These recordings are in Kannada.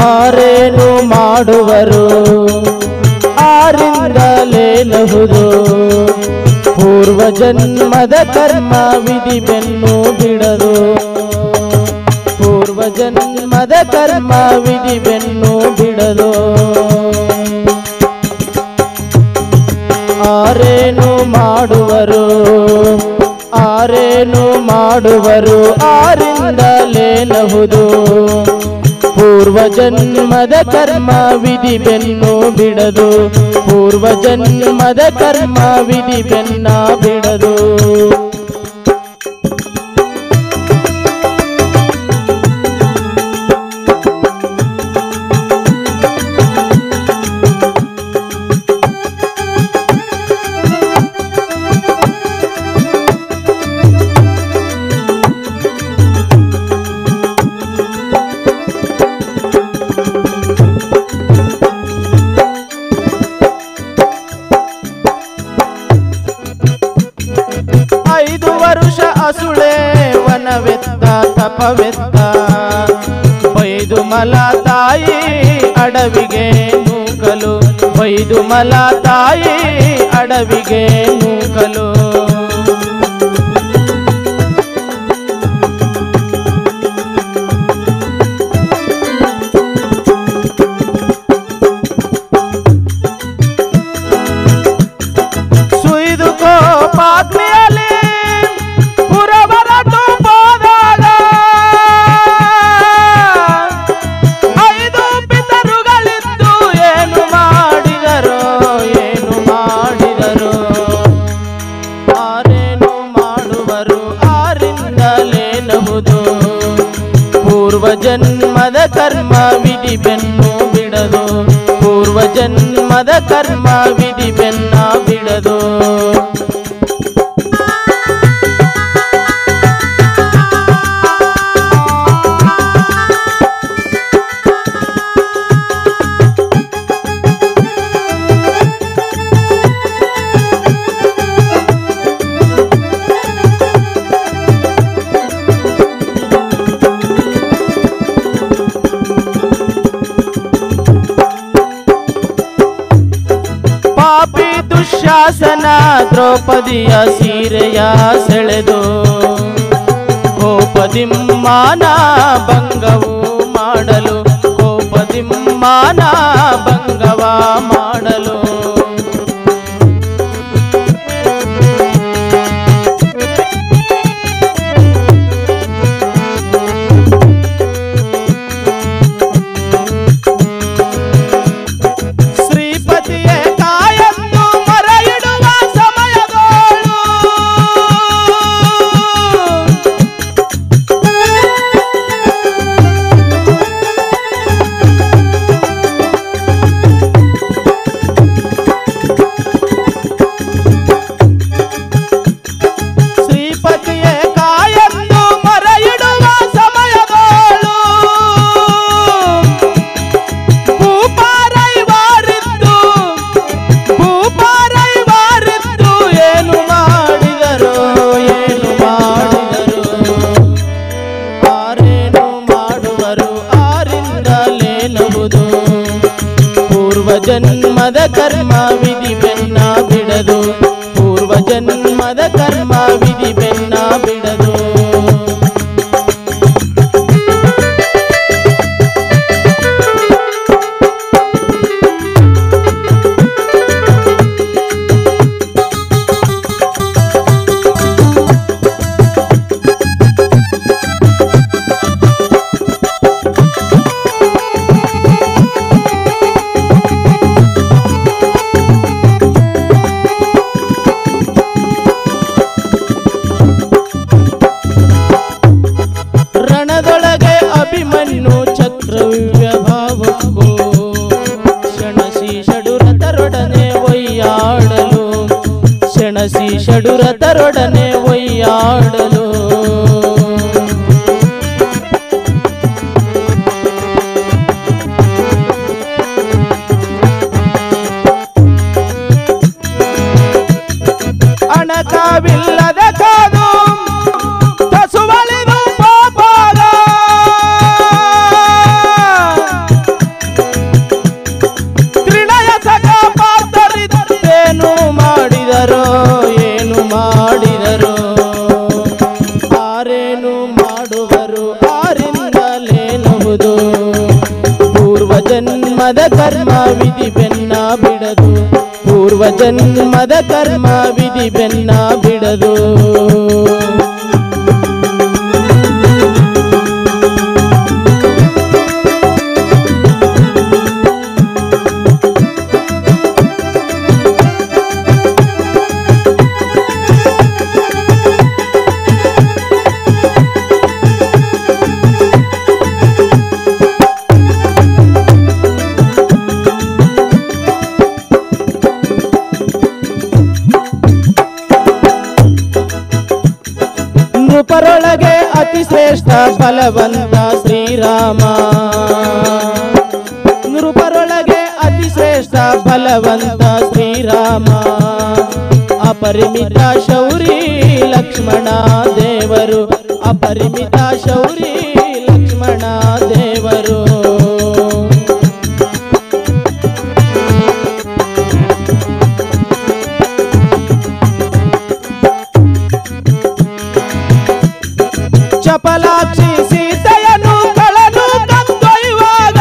ಆರೇನು ಮಾಡುವರು ಆರಿಂದಲೇನಹುದು ಪೂರ್ವ ಜನ್ಮದ ಕರ್ಮ ವಿಧಿ ಬೆನ್ನು ಬಿಡದು ಪೂರ್ವ ಜನ್ಮದ ಕರ್ಮ ವಿಧಿ ಬೆನ್ನು ಬಿಡದು ಆರೇನು ಮಾಡುವರು ಆರೇನು ಮಾಡುವರು ಆರಿಂದಲೇನಹುದು ಪೂರ್ವ ಜನ್ಮದ ಕರ್ಮ ವಿಧಿ ಬೆನ್ನು ಬಿಡದು ಪೂರ್ವ ಜನ್ಮದ ಕರ್ಮ ವಿಧಿ ಬೆನ್ನ ಬಿಡದು ಐದು ವರುಷ ಅಸುಳೆ ವನವೆತ್ತ ತಪವೆತ್ತ ಬೈದು ಮಲ ತಾಯಿ ಅಡವಿಗೆ ನೂಕಲು ಬೈದು ಮಲ ತಾಯಿ ಅಡವಿಗೆ ನೂಕಲು ಸುಯ್ದು ಕೋಪಾಗ್ನಿಯಲ್ಲಿ ಪುರವರಟು ಹೋದಾಗ ಐದು ಪಿತರುಗಳಿದ್ದು ಏನು ಮಾಡಿದರೋ ಏನು ಮಾಡಿದರೋ ಆರೇನು ಮಾಡುವರು ಆರಿಂದಲೇನಹುದು ಪೂರ್ವ ಜನ್ಮದ ಕರ್ಮ ವಿಧಿ ಬೆನ್ನು ಬಿಡದು ಪೂರ್ವ ಜನ್ಮದ ಕರ್ಮ ವಿಧಿ ಬೆನ್ನ ಬಿಡದು ಪಾಪಿ ದುಶ್ಯಾಸನ ದ್ರೌಪದಿಯ ಸೀರೆಯ ಸೆಳೆದು ಕೋಪದಿಮ್ಮಾನ ಭಂಗವು ಮಾಡಲು ಕೋಪದಿಮ್ಮಾನ ಭಂಗವ ಮಾಡಲು ಶ್ರೀಪತಿಯೇ ಕಾಯಂದು ಮರ ಇಡುವ ಸಮಯದೋಳು ಶ್ರೀಪತಿಯೇ ಕಾಯಂದು ಮರ ಇಡುವ ಸಮಯದೋಳು ಭೂಪಾರೈವಾರಿದ್ದು ಭೂಪಾರೈವಾರಿದ್ದು ಏನು ಮಾಡಿದರು ಏನು ಮಾಡಿದರು ಆರೇನು ಮಾಡುವರು ಆರಿಂದಲೇನಹುದು ಪೂರ್ವ ಜನ್ಮದ ಕರ್ಮ ವಿಧಿ ಬೆನ್ನ ಬಿಡದು ಪೂರ್ವ ಜನ್ಮದ ಕರ್ಮ ವಿಧಿ ಬೆನ್ನ ಬಿಡದು ರಣದೊಳಗೆ ಅಭಿಮನ್ಯು ಚಕ್ರವ್ಯ ಭಾವಕ್ಕೂ ಶಣಸಿ ಷಡುರತರೊಡನೆ ಒಯ್ಯಾಡಲು ಶಣಸಿ ಷಡುರತರೊಡನೆ ಒಯ್ಯಾಡಲು ಅಣಕವಿಲ್ಲದ ಕಾದು ಕಸುವಳಿದು ಪಾಪಾಗ ವಿಧಿ ಬೆನ್ನ ಬಿಡದು ಪೂರ್ವ ಜನ್ಮದ ಕರ್ಮ ವಿಧಿ ಬೆನ್ನ ಬಿಡದು ನೃಪರೊಳಗೆ ಅತಿ ಶ್ರೇಷ್ಠ ಬಲವಂತ ಶ್ರೀರಾಮ ನೃಪರೊಳಗೆ ಅತಿ ಶ್ರೇಷ್ಠ ಬಲವಂತ ಶ್ರೀರಾಮ ಅಪರಿಮಿತ ಶೌರಿ ಲಕ್ಷ್ಮಣ ದೇವರು ಅಪರಿಮಿತ ಶೌರಿ ಲಕ್ಷ್ಮಣ ದೇವರು ಚಪಲಾಕ್ಷಿ ಸೀತೆಯನ್ನು ಕಳನು ತಂದೊಯ್ಯುವಾಗ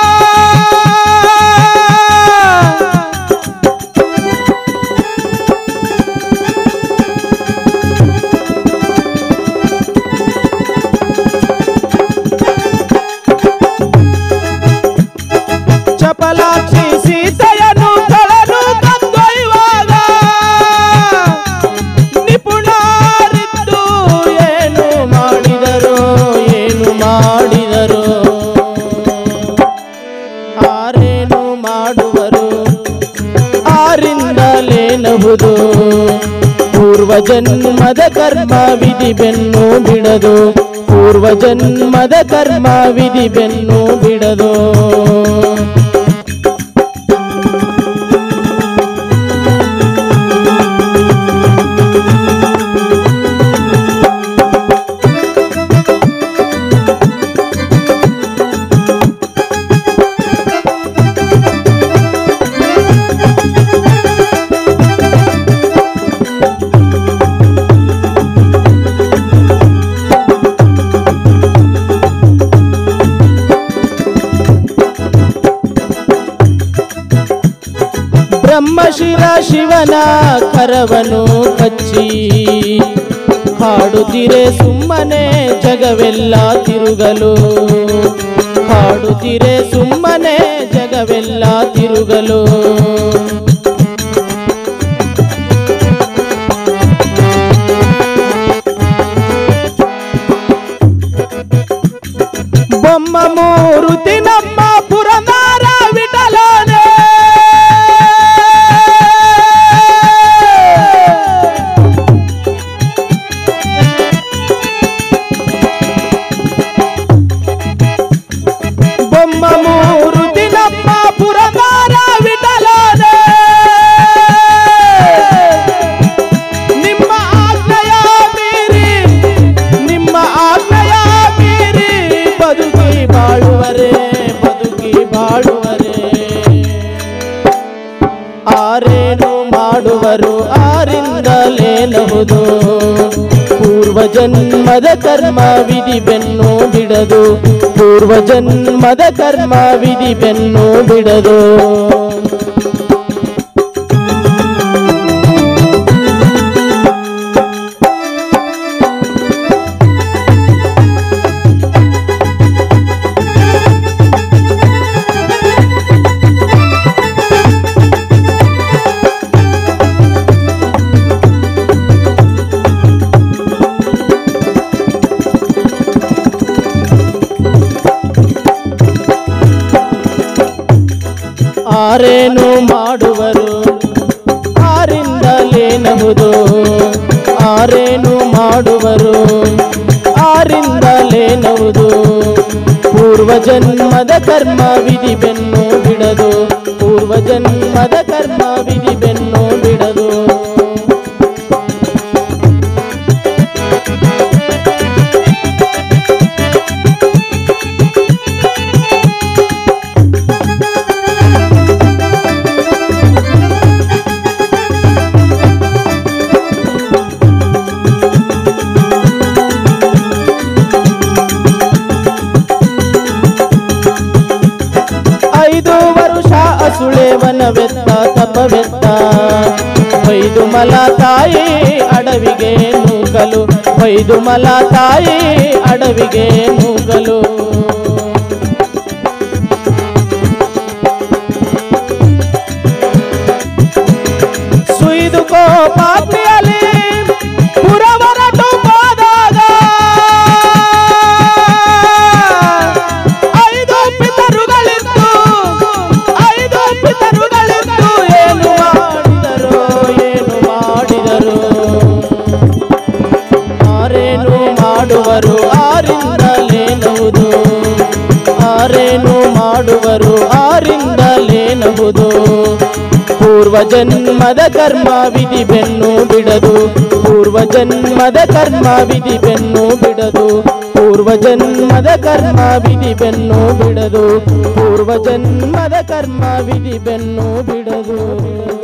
ಚಪಲಾಕ್ಷಿ ಸೀತೆಯನ್ನು ಕಳನು ತಂದೊಯ್ಯುವಾಗ ನಿಪುಣರಿದ್ದು ಏನು ಮಾಡಿದರು ಏನು ಮಾಡಿದರು ಆರೇನು ಮಾಡುವರು ಆರಿಂದಲೇನಹುದು ಪೂರ್ವ ಜನ್ಮದ ಕರ್ಮ ವಿಧಿ ಬೆನ್ನು ಬಿಡದು ಪೂರ್ವ ಜನ್ಮದ ಕರ್ಮ ವಿಧಿ ಬೆನ್ನು ಬಿಡದು ಬ್ರಹ್ಮಶಿರ ಶಿವನ ಕರವನು ಕಚ್ಚಿ ಹಾಡುತ್ತಿರೆ ಸುಮ್ಮನೆ ಜಗವೆಲ್ಲ ತಿರುಗಲು ಹಾಡುತ್ತಿರೆ ಸುಮ್ಮನೆ ಜಗವೆಲ್ಲ ತಿರುಗಲು ಬೊಮ್ಮ ಮೂರುತಿ ನಮ್ಮ ಪುರನಾರ ವಿಠಲನೆ ಬೊಮ್ಮ ಮೂರುತಿ ನಮ್ಮ ಪುರನಾರ ವಿಠಲನೆ ನಿಮ್ಮ ಆಜ್ಞೆಯ ಮೀರಿ ನಿಮ್ಮ ಆಜ್ಞೆಯ ಮೀರಿ ಬದುಕಿ ಬಾಳುವರೆ ಬದುಕಿ ಬಾಳುವರೆ ಆರೇನು ಮಾಡುವರು ಆರಿಂದಲೇನಹುದು ಪೂರ್ವ ಜನ್ಮದ ಕರ್ಮ ವಿಧಿ ಬೆನ್ನು ಬಿಡದು ಪೂರ್ವ ಜನ್ಮದ ಕರ್ಮ ವಿಧಿ ಬೆನ್ನು ಬಿಡದು ಆರೇನು ಮಾಡುವರು ಆರಿಂದಲೇನಹುದು ಆರೇನು ಮಾಡುವರು ಆರಿಂದಲೇನಹುದು ಪೂರ್ವ ಜನ್ಮದ ಕರ್ಮ ವಿಧಿ ಬೆನ್ನು ಬಿಡದು ಪೂರ್ವ ಜನ್ಮದ ಕರ್ಮ ವಿಧಿ ಬೆನ್ನು ಬಿಡದು ಐದು ವರುಷ ವೈದುಮಲ ತಾಯಿ ಅಡವಿಗೆ ನೂಗಲು ವೈದುಮಲ ತಾಯಿ ಅಡವಿಗೆ ನೂಗಲು ಸುಯ್ದುಕೋ ಪಾಪಿಯಲ್ಲಿ ಪುರವರಟು ಹೋದಾಗ ಐದು ಪಿತರುಗಳಿತ್ತು ಐದು ಪಿತರುಗಳಿತ್ತು ಏನು ಮಾಡಿದರು ಏನು ಮಾಡಿದರು ಆರೇನು ಮಾಡುವರು ಆರಿಂದಲೇನವುದು ಆರೇನು ಮಾಡುವರು ಆರಿಂದಲೇನವುದು ಪೂರ್ವ ಜನ್ಮದ ಕರ್ಮ ವಿಧಿ ಬೆನ್ನು ಬಿಡದು ಪೂರ್ವ ಜನ್ಮದ ಕರ್ಮ ವಿಧಿ ಬೆನ್ನು ಬಿಡದು ಪೂರ್ವ ಜನ್ಮದ ಕರ್ಮ ವಿಧಿ ಬೆನ್ನು ಬಿಡದು ಪೂರ್ವ ಜನ್ಮದ ಕರ್ಮ ವಿಧಿ ಬೆನ್ನು ಬಿಡದು